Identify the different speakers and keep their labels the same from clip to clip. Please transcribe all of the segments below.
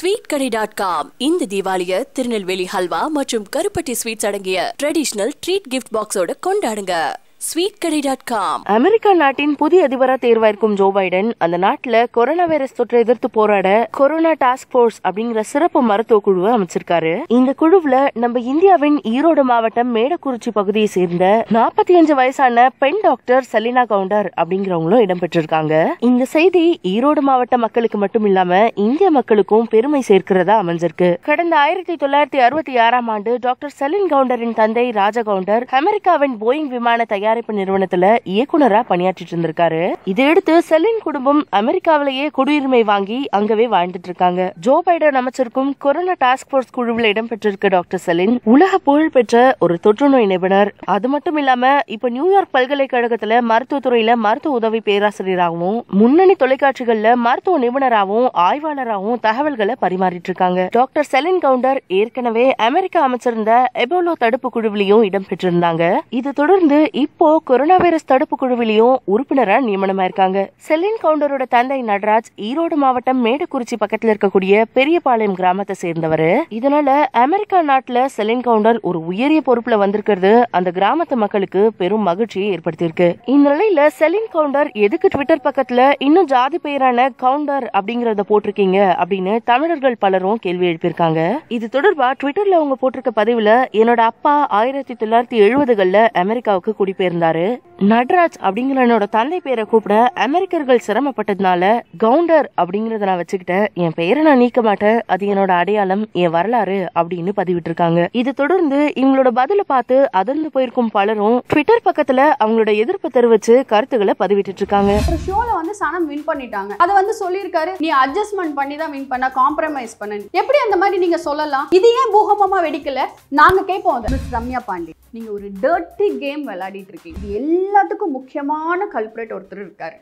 Speaker 1: sweet கடை dot com இந்த தீபாவளிய திருநெல்வேலி ஹல்வா மற்றும் கருப்பட்டி ஸ்வீட்ஸ் அடங்கிய ட்ரெடிஷனல் ட்ரீட் கிஃப்ட் பாக்ஸோட கொண்டாடுங்க ஸ்வீட் கடை டாட் காம்
Speaker 2: அமெரிக்கா நாட்டின் புதிய அதிபரா தேர்வாயிருக்கும் ஜோ பைடன் அந்த நாட்டுல கொரோனா வைரஸ் தொற்றை எதிர்த்து போராட கொரோனா டாஸ்க் போர்ஸ் அப்படிங்கிற சிறப்பு மருத்துவ குழுவை அமைச்சிருக்காரு இந்த குழுவுல நம்ம இந்தியாவின் ஈரோடு மாவட்டம் மேடக்குறிச்சி பகுதியை சேர்ந்த நாற்பத்தி அஞ்சு வயசான பெண் டாக்டர் செலினா கவுண்டர் அப்படிங்கிறவங்களும் இடம்பெற்றிருக்காங்க இந்த செய்தி ஈரோடு மாவட்ட மக்களுக்கு மட்டும் இல்லாம இந்திய மக்களுக்கும் பெருமை சேர்க்கிறதா அமைஞ்சிருக்கு கடந்த ஆயிரத்தி தொள்ளாயிரத்தி அறுபத்தி ஆறாம் ஆண்டு டாக்டர் செலின் கவுண்டரின் தந்தை ராஜ கவுண்டர் அமெரிக்காவின் போயிங் விமான தயாரிப்பு நிறுவனத்துல இயக்குனரா பணியாற்றிட்டு இருந்திருக்காரு இதையடுத்து செலின் குடும்பம் அமெரிக்காவிலேயே குடியுரிமை வாங்கி அங்கவே வாழ்ந்துட்டு இருக்காங்க ஜோ பைடன் அமைச்சிருக்கும் கொரோனா டாஸ்க் போர்ஸ் குழுவில் இடம்பெற்றிருக்க டாக்டர் செலின் உலக புகழ் பெற்ற ஒரு தொற்றுநோய் நிபுணர் அது மட்டும் இல்லாம இப்ப நியூயார்க் பல்கலைக்கழகத்துல மருத்துவத்துறையில மருத்துவ உதவி பேராசிரியராகவும் முன்னணி தொலைக்காட்சிகள்ல மருத்துவ நிபுணராகவும் ஆய்வாளராகவும் தகவல்களை பரிமாறிட்டு இருக்காங்க டாக்டர் செலின் கவுண்டர் ஏற்கனவே அமெரிக்கா அமைச்சிருந்த எபோலோ தடுப்பு குழுவிலையும் இடம்பெற்றிருந்தாங்க இது தொடர்ந்து இப்போ கொரோனா வைரஸ் தடுப்பு குழுவிலையும் உறுப்பினரா நியமனமாயிருக்காங்க செலின் கவுண்டரோட தந்தை நடராஜ் ஈரோடு மாவட்டம் மேடுக்குறிச்சி பக்கத்துல இருக்கக்கூடிய பெரியபாளையம் கிராமத்தை சேர்ந்தவர் இதனால அமெரிக்கா நாட்டுல செலின் கவுண்டர் ஒரு உயரிய பொறுப்புல வந்திருக்கிறது அந்த கிராமத்து மக்களுக்கு பெரும் மகிழ்ச்சியை ஏற்படுத்தியிருக்கு இந்த நிலையில செலின் கவுண்டர் எதுக்கு ட்விட்டர் பக்கத்துல இன்னும் ஜாதி பெயரான கவுண்டர் அப்படிங்கறத போட்டிருக்கீங்க அப்படின்னு தமிழர்கள் பலரும் கேள்வி எழுப்பியிருக்காங்க இது தொடர்பா ட்விட்டர்ல அவங்க போட்டிருக்க பதிவுல என்னோட அப்பா ஆயிரத்தி தொள்ளாயிரத்தி எழுபதுகள்ல அமெரிக்காவுக்கு குடிபெயர்ந்தாரு நட்ராஜ் அப்படிங்கிற என்னோட தந்தை பேரை கூப்பிட அமெரிக்கர்கள் சிரமப்பட்டதுனால கவுண்டர் அப்படிங்கறத நான் வச்சுக்கிட்டேன் என் பெயரை நான் நீக்க மாட்டேன் அது என்னோட அடையாளம் என் வரலாறு அப்படின்னு பதிவிட்டிருக்காங்க இது தொடர்ந்து இவங்களோட பதில பார்த்து அதிர்ந்து போயிருக்கும் பலரும் ட்விட்டர் பக்கத்துல அவங்களோட எதிர்ப்பு தெரிவிச்சு கருத்துக்களை பதிவிட்டு இருக்காங்க
Speaker 3: ஒரு ஷோல வந்து சனம் வின் பண்ணிட்டாங்க அதை வந்து சொல்லியிருக்காரு நீ அட்ஜஸ்ட்மெண்ட் பண்ணி தான் வின் பண்ண காம்ப்ரமைஸ் பண்ண எப்படி அந்த மாதிரி நீங்க சொல்லலாம் இது ஏன் பூகம்பமா வெடிக்கல நாங்க கேட்போம் அதை மிஸ் ரம்யா பாண்டி நீங்க ஒரு டர்ட்டி கேம் விளையாடிட்டு இருக்கீங்க இது எல்லாத்துக்கும் முக்கியமான கல்பரேட் ஒருத்தர் இருக்காரு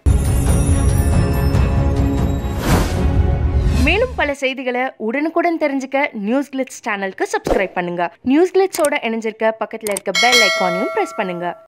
Speaker 2: மேலும் பல செய்திகளை உடனுக்குடன் தெரிஞ்சுக்க நியூஸ் கிளிட்ஸ் சேனலுக்கு சப்ஸ்கிரைப் பண்ணுங்க நியூஸ் கிளிட்ஸோட இணைஞ்சிருக்க பக்கத்துல இருக்க பெல் ஐக்கானையும் பிரஸ் பண்ணுங்க